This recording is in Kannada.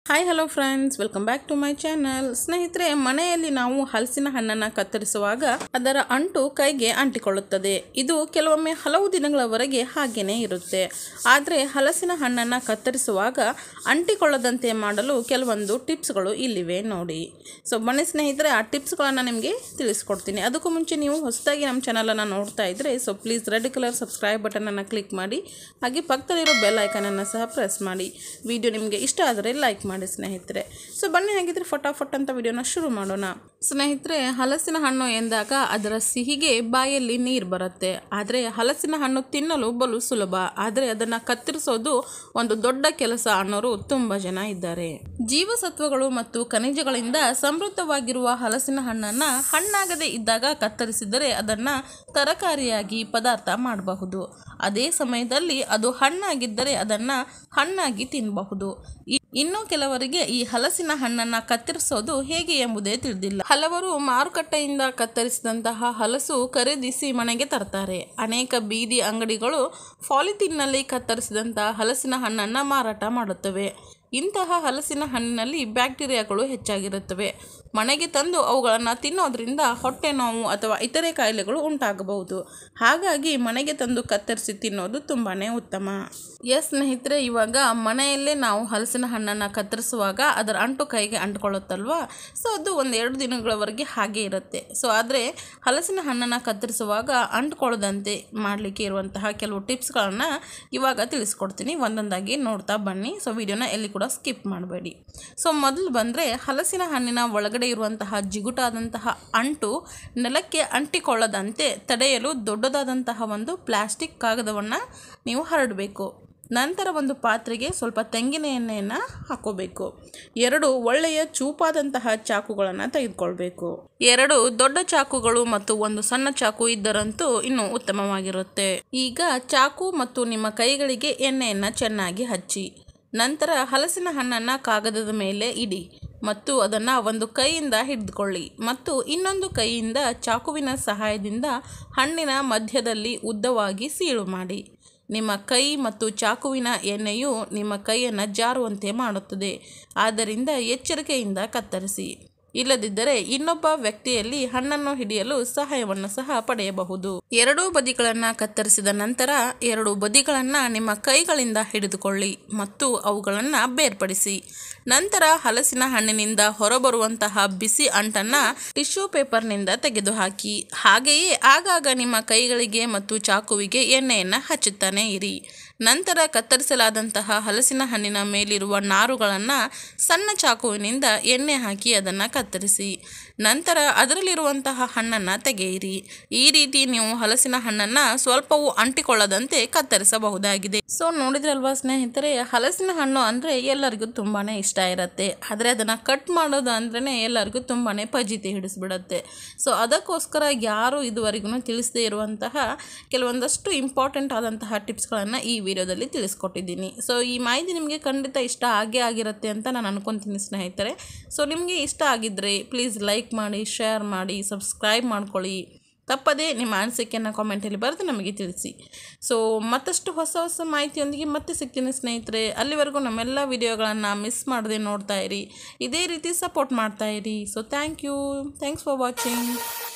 hi hello friends welcome back to my channel ಸ್ನೇಹಿತರೆ ಮನೆಯಲ್ಲಿ ನಾವು ಹಲಸಿನ ಹಣ್ಣನ್ನು ಕತ್ತರಿಸುವಾಗ ಅದರ ಅಂಟು ಕೈಗೆ ಅಂಟಿಕೊಳ್ಳುತ್ತದೆ ಇದು ಕೆಲವೊಮ್ಮೆ ಹಲವು ದಿನಗಳವರೆಗೆ ಹಾಗೇನೇ ಇರುತ್ತೆ ಆದರೆ ಹಲಸಿನ ಹಣ್ಣನ್ನು ಕತ್ತರಿಸುವಾಗ ಅಂಟಿಕೊಳ್ಳದಂತೆ ಮಾಡಲು ಕೆಲವೊಂದು ಟಿಪ್ಸ್ಗಳು ಇಲ್ಲಿವೆ ನೋಡಿ ಸೊ ಬನ್ನಿ ಸ್ನೇಹಿತರೆ ಆ ಟಿಪ್ಸ್ಗಳನ್ನು ನಿಮಗೆ ತಿಳಿಸ್ಕೊಡ್ತೀನಿ ಅದಕ್ಕೂ ಮುಂಚೆ ನೀವು ಹೊಸದಾಗಿ ನಮ್ಮ ಚಾನಲನ್ನು ನೋಡ್ತಾ ಇದ್ದರೆ so please red colour subscribe ಬಟನನ್ನು ಕ್ಲಿಕ್ ಮಾಡಿ ಹಾಗೆ ಪಕ್ಕದಲ್ಲಿರೋ ಬೆಲ್ ಐಕನನ್ನು ಸಹ ಪ್ರೆಸ್ ಮಾಡಿ ವಿಡಿಯೋ ನಿಮಗೆ ಇಷ್ಟ ಆದರೆ ಲೈಕ್ ಮಾಡಿ ಸ್ನೇಹಿತರೆ ಸೊ ಬನ್ನಿ ಹಾಗಿದ್ರೆ ಫಟಾಫಟ್ ಅಂತ ವಿಡಿಯೋನ ಶುರು ಮಾಡೋಣ ಸ್ನೇಹಿತರೆ ಹಲಸಿನ ಹಣ್ಣು ಎಂದಾಗ ಅದರ ಸಿಹಿಗೆ ಬಾಯಲ್ಲಿ ನೀರು ಬರುತ್ತೆ ಆದರೆ ಹಲಸಿನ ಹಣ್ಣು ತಿನ್ನಲು ಬಲು ಸುಲಭ ಆದರೆ ಅದನ್ನು ಕತ್ತರಿಸೋದು ಒಂದು ದೊಡ್ಡ ಕೆಲಸ ಅನ್ನೋರು ತುಂಬ ಜನ ಇದ್ದಾರೆ ಜೀವಸತ್ವಗಳು ಮತ್ತು ಖನಿಜಗಳಿಂದ ಸಮೃದ್ಧವಾಗಿರುವ ಹಲಸಿನ ಹಣ್ಣನ್ನು ಹಣ್ಣಾಗದೇ ಇದ್ದಾಗ ಕತ್ತರಿಸಿದರೆ ಅದನ್ನು ತರಕಾರಿಯಾಗಿ ಪದಾರ್ಥ ಮಾಡಬಹುದು ಅದೇ ಸಮಯದಲ್ಲಿ ಅದು ಹಣ್ಣಾಗಿದ್ದರೆ ಅದನ್ನು ಹಣ್ಣಾಗಿ ತಿನ್ನಬಹುದು ಇ- ಇನ್ನು ಕೆಲವರಿಗೆ ಈ ಹಲಸಿನ ಹಣ್ಣನ್ನು ಕತ್ತರಿಸೋದು ಹೇಗೆ ಎಂಬುದೇ ತಿಳಿದಿಲ್ಲ ಹಲವರು ಮಾರುಕಟ್ಟೆಯಿಂದ ಕತ್ತರಿಸಿದಂತಹ ಹಲಸು ಖರೀದಿಸಿ ಮನೆಗೆ ತರ್ತಾರೆ ಅನೇಕ ಬೀದಿ ಅಂಗಡಿಗಳು ಪಾಲಿಥೀನ್ನಲ್ಲಿ ಕತ್ತರಿಸಿದಂತಹ ಹಲಸಿನ ಹಣ್ಣನ್ನು ಮಾರಾಟ ಮಾಡುತ್ತವೆ ಇಂತಹ ಹಲಸಿನ ಹಣ್ಣಿನಲ್ಲಿ ಬ್ಯಾಕ್ಟೀರಿಯಾಗಳು ಹೆಚ್ಚಾಗಿರುತ್ತವೆ ಮನೆಗೆ ತಂದು ಅವುಗಳನ್ನು ತಿನ್ನೋದ್ರಿಂದ ಹೊಟ್ಟೆ ನೋವು ಅಥವಾ ಇತರೆ ಕಾಯಿಲೆಗಳು ಉಂಟಾಗಬಹುದು ಹಾಗಾಗಿ ಮನೆಗೆ ತಂದು ಕತ್ತರಿಸಿ ತಿನ್ನೋದು ತುಂಬಾ ಉತ್ತಮ ಎಸ್ ಸ್ನೇಹಿತರೆ ಇವಾಗ ಮನೆಯಲ್ಲೇ ನಾವು ಹಲಸಿನ ಹಣ್ಣನ್ನು ಕತ್ತರಿಸುವಾಗ ಅದರ ಅಂಟು ಕೈಗೆ ಅಂಟ್ಕೊಳ್ಳುತ್ತಲ್ವಾ ಸೊ ಅದು ಒಂದು ಎರಡು ದಿನಗಳವರೆಗೆ ಹಾಗೆ ಇರುತ್ತೆ ಸೊ ಆದರೆ ಹಲಸಿನ ಹಣ್ಣನ್ನು ಕತ್ತರಿಸುವಾಗ ಅಂಟ್ಕೊಳ್ಳದಂತೆ ಮಾಡಲಿಕ್ಕೆ ಇರುವಂತಹ ಕೆಲವು ಟಿಪ್ಸ್ಗಳನ್ನು ಇವಾಗ ತಿಳಿಸ್ಕೊಡ್ತೀನಿ ಒಂದೊಂದಾಗಿ ನೋಡ್ತಾ ಬನ್ನಿ ಸೊ ವಿಡಿಯೋನ ಎಲ್ಲಿ ಕೂಡ ಸ್ಕಿಪ್ ಮಾಡಬೇಡಿ ಸೊ ಮೊದಲು ಬಂದರೆ ಹಲಸಿನ ಹಣ್ಣಿನ ಒಳಗಡೆ ಇರುವಂತಹ ಜಿಗುಟಾದಂತಹ ಅಂಟು ನೆಲಕ್ಕೆ ಅಂಟಿಕೊಳ್ಳದಂತೆ ತಡೆಯಲು ದೊಡ್ಡದಾದಂತಹ ಒಂದು ಪ್ಲಾಸ್ಟಿಕ್ ಕಾಗದವನ್ನು ನೀವು ಹರಡಬೇಕು ನಂತರ ಒಂದು ಪಾತ್ರೆಗೆ ಸ್ವಲ್ಪ ತೆಂಗಿನ ಎಣ್ಣೆಯನ್ನು ಹಾಕೋಬೇಕು ಎರಡು ಒಳ್ಳೆಯ ಚೂಪಾದಂತಹ ಚಾಕುಗಳನ್ನು ತೆಗೆದುಕೊಳ್ಬೇಕು ಎರಡು ದೊಡ್ಡ ಚಾಕುಗಳು ಮತ್ತು ಒಂದು ಸಣ್ಣ ಚಾಕು ಇದ್ದರಂತೂ ಇನ್ನೂ ಉತ್ತಮವಾಗಿರುತ್ತೆ ಈಗ ಚಾಕು ಮತ್ತು ನಿಮ್ಮ ಕೈಗಳಿಗೆ ಎಣ್ಣೆಯನ್ನು ಚೆನ್ನಾಗಿ ಹಚ್ಚಿ ನಂತರ ಹಲಸಿನ ಹಣ್ಣನ್ನು ಕಾಗದದ ಮೇಲೆ ಇಡಿ ಮತ್ತು ಅದನ್ನು ಒಂದು ಕೈಯಿಂದ ಹಿಡಿದುಕೊಳ್ಳಿ ಮತ್ತು ಇನ್ನೊಂದು ಕೈಯಿಂದ ಚಾಕುವಿನ ಸಹಾಯದಿಂದ ಹಣ್ಣಿನ ಮಧ್ಯದಲ್ಲಿ ಉದ್ದವಾಗಿ ಸೀಳು ಮಾಡಿ ನಿಮ್ಮ ಕೈ ಮತ್ತು ಚಾಕುವಿನ ಎಣ್ಣೆಯು ನಿಮ್ಮ ಕೈಯನ್ನು ಜಾರುವಂತೆ ಮಾಡುತ್ತದೆ ಆದ್ದರಿಂದ ಎಚ್ಚರಿಕೆಯಿಂದ ಕತ್ತರಿಸಿ ಇಲ್ಲದಿದ್ದರೆ ಇನ್ನೊಬ್ಬ ವ್ಯಕ್ತಿಯಲ್ಲಿ ಹಣ್ಣನ್ನು ಹಿಡಿಯಲು ಸಹಾಯವನ್ನು ಸಹ ಪಡೆಯಬಹುದು ಎರಡೂ ಬದಿಗಳನ್ನು ಕತ್ತರಿಸಿದ ನಂತರ ಎರಡು ಬದಿಗಳನ್ನು ನಿಮ್ಮ ಕೈಗಳಿಂದ ಹಿಡಿದುಕೊಳ್ಳಿ ಮತ್ತು ಅವುಗಳನ್ನು ಬೇರ್ಪಡಿಸಿ ನಂತರ ಹಲಸಿನ ಹಣ್ಣಿನಿಂದ ಹೊರಬರುವಂತಹ ಬಿಸಿ ಅಂಟನ್ನು ಟಿಶ್ಯೂ ಪೇಪರ್ನಿಂದ ತೆಗೆದುಹಾಕಿ ಹಾಗೆಯೇ ಆಗಾಗ ನಿಮ್ಮ ಕೈಗಳಿಗೆ ಮತ್ತು ಚಾಕುವಿಗೆ ಎಣ್ಣೆಯನ್ನು ಹಚ್ಚುತ್ತಾನೆ ಇರಿ ನಂತರ ಕತ್ತರಿಸಲಾದಂತಹ ಹಲಸಿನ ಹಣ್ಣಿನ ಮೇಲಿರುವ ನಾರುಗಳನ್ನು ಸಣ್ಣ ಚಾಕುವಿನಿಂದ ಎಣ್ಣೆ ಹಾಕಿ ಅದನ್ನು ಕತ್ತರಿಸಿ ನಂತರ ಅದರಲ್ಲಿರುವಂತಹ ಹಣ್ಣನ್ನು ತೆಗೆಯಿರಿ ಈ ರೀತಿ ನೀವು ಹಲಸಿನ ಹಣ್ಣನ್ನು ಸ್ವಲ್ಪವೂ ಅಂಟಿಕೊಳ್ಳದಂತೆ ಕತ್ತರಿಸಬಹುದಾಗಿದೆ ಸೊ ನೋಡಿದ್ರಲ್ವಾ ಸ್ನೇಹಿತರೆ ಹಲಸಿನ ಹಣ್ಣು ಅಂದರೆ ಎಲ್ಲರಿಗೂ ತುಂಬಾ ಇಷ್ಟ ಇರುತ್ತೆ ಆದರೆ ಅದನ್ನು ಕಟ್ ಮಾಡೋದು ಅಂದ್ರೇ ಎಲ್ಲರಿಗೂ ತುಂಬಾ ಫಜೀತಿ ಹಿಡಿಸ್ಬಿಡುತ್ತೆ ಸೊ ಅದಕ್ಕೋಸ್ಕರ ಯಾರು ಇದುವರೆಗೂ ತಿಳಿಸದೇ ಇರುವಂತಹ ಕೆಲವೊಂದಷ್ಟು ಇಂಪಾರ್ಟೆಂಟ್ ಆದಂತಹ ಟಿಪ್ಸ್ಗಳನ್ನು ಈ ವಿಡಿಯೋದಲ್ಲಿ ತಿಳಿಸ್ಕೊಟ್ಟಿದ್ದೀನಿ ಸೊ ಈ ಮಾಹಿತಿ ನಿಮಗೆ ಖಂಡಿತ ಇಷ್ಟ ಆಗೇ ಆಗಿರುತ್ತೆ ಅಂತ ನಾನು ಅನ್ಕೊತೀನಿ ಸ್ನೇಹಿತರೆ ಸೊ ನಿಮಗೆ ಇಷ್ಟ ಆಗಿದ್ದರೆ ಪ್ಲೀಸ್ ಲೈಕ್ ಮಾಡಿ ಶೇರ್ ಮಾಡಿ ಸಬ್ಸ್ಕ್ರೈಬ್ ಮಾಡ್ಕೊಳ್ಳಿ ತಪ್ಪದೇ ನಿಮ್ಮ ಅನಿಸಿಕೆಯನ್ನು ಕಾಮೆಂಟಲ್ಲಿ ಬರೆದು ನಮಗೆ ತಿಳಿಸಿ ಸೊ ಮತ್ತಷ್ಟು ಹೊಸ ಹೊಸ ಮಾಹಿತಿಯೊಂದಿಗೆ ಮತ್ತೆ ಸಿಗ್ತೀನಿ ಸ್ನೇಹಿತರೆ ಅಲ್ಲಿವರೆಗೂ ನಮ್ಮೆಲ್ಲ ವಿಡಿಯೋಗಳನ್ನು ಮಿಸ್ ಮಾಡದೆ ನೋಡ್ತಾ ಇರಿ ಇದೇ ರೀತಿ ಸಪೋರ್ಟ್ ಮಾಡ್ತಾ ಇರಿ so thank you thanks for watching